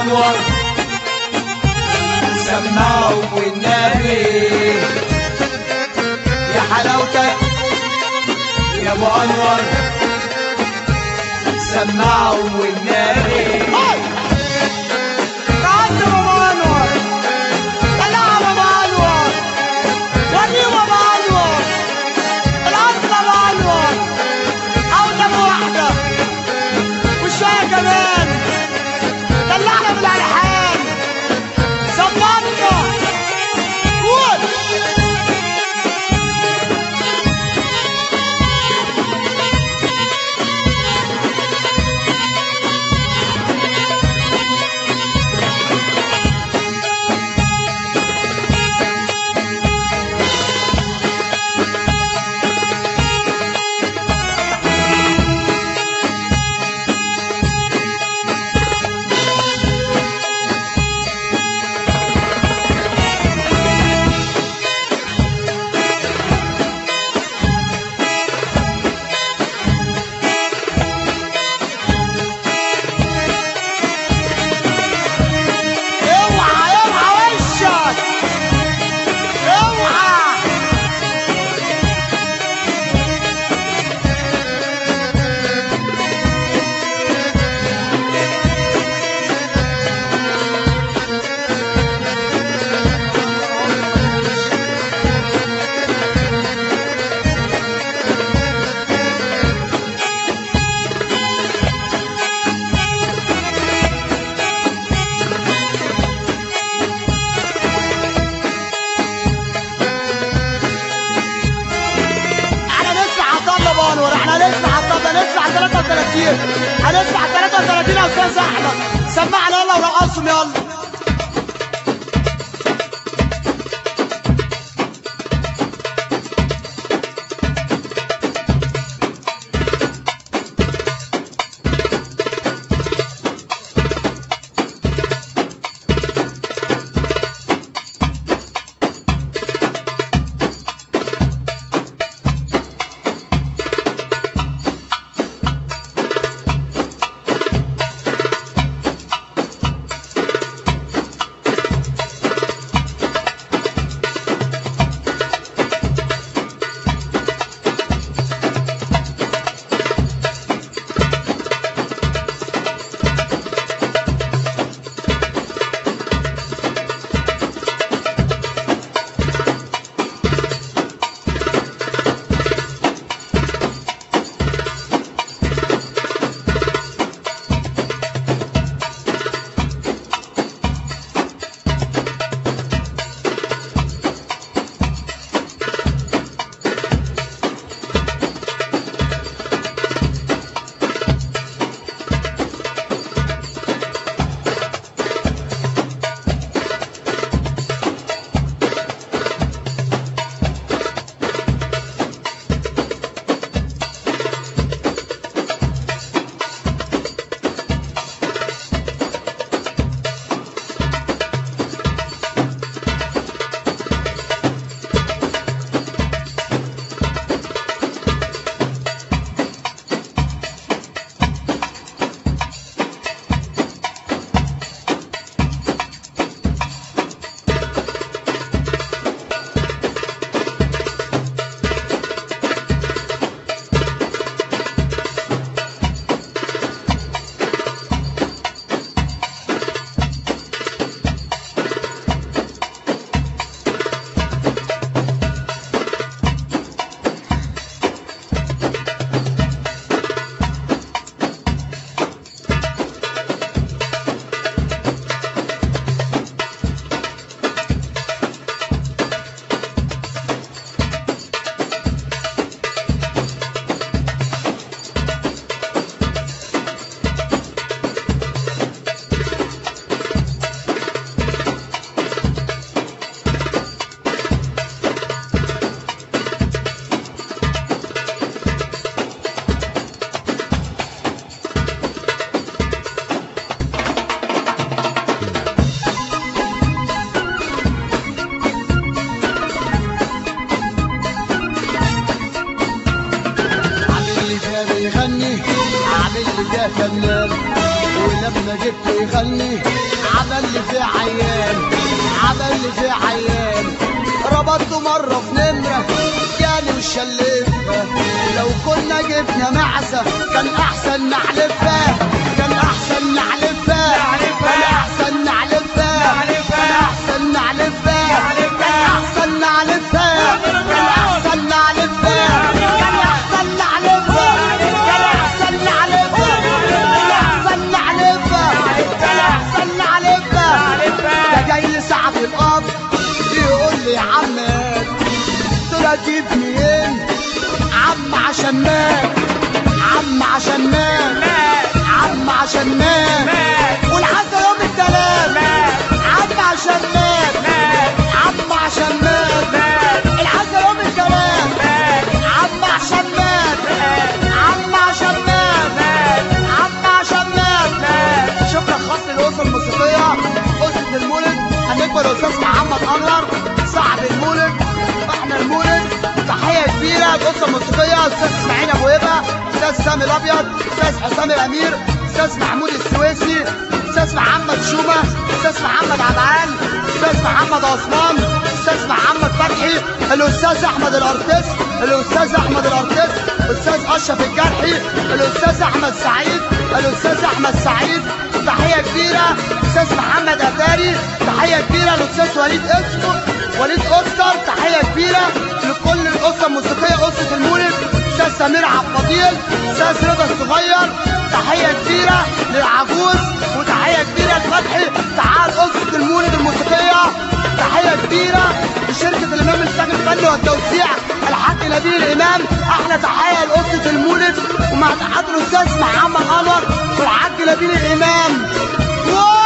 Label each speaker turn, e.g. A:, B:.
A: انور سمعوا والنبي يا حلاوتك يا ابو انور سمعوا والنبي
B: تعال يا بابا انور طلع يا بابا انور وريه بابا انور الارض بابا انور عاوزه واحده وشويه كمان طلعنا من الالحان ظبطنا قول اوعى اوعى وشك اوعى احنا نسمع عبد الله بانور احنا نسمع عبد الله نسمع 33 هنسمع 33 يا استاذ احمد سمعنا يلا ورقصهم يلا لما جبته يغني عمل لي في عيان عمل لي في عيان ربطته مرة في نمرة جاني وشلفها لو كنا جبنا معزة كان أحسن نحلفها كان أحسن نحلفها كان أحسن نحلفها كان أحسن نحلفها كان أحسن نحلفها كان أحسن نحلفها كان أحسن نحلفها كان أحسن نحلفها كان أحسن نحلفها كان أحسن نحلفها ده جاي لي ساعة في القبر يقول لي يا عم قلت له اجيب منين عم عشان مات عم عشان مات عم عشان مات ولحد يوم التلات عم عشان مات عم عشان مات لحد يوم التلات عم عشان مات عم عشان مات عم عشان مات شكرا خاص للأسرة الموسيقية أسرة المولد هنكبر الأستاذ محمد أنور صاحب المولد احنا المولد تحية كبيرة للأسرة الموسيقية أستاذ إسماعيل أبو هبة أستاذ سامي الأبيض أستاذ حسام الأمير أستاذ محمود السويسي أستاذ محمد شومة أستاذ محمد عبعان أستاذ محمد عثمان أستاذ محمد فتحي الأستاذ أحمد الأرتيست الأستاذ أحمد الأرتيست أستاذ أشرف الجرحي الأستاذ أحمد سعيد الأستاذ أحمد سعيد تحية كبيرة أستاذ محمد أفاري تحية كبيرة للأستاذ وليد اسمه وليد أسر تحية كبيرة لكل الأسرة الموسيقية أسرة المولد أستاذ سمير عبد الفضيل أستاذ رضا الصغير تحية كبيرة للعجوز وتحية كبيرة لفتحي تعال أسرة المولد الموسيقية تحية كبيرة لشركة الإمام السامي الفني والتوزيع الحاج نبيل الإمام أحلى تحية لأسرة المولد ومع تحية الأستاذ محمد أنور والحاج نبيل الإمام واو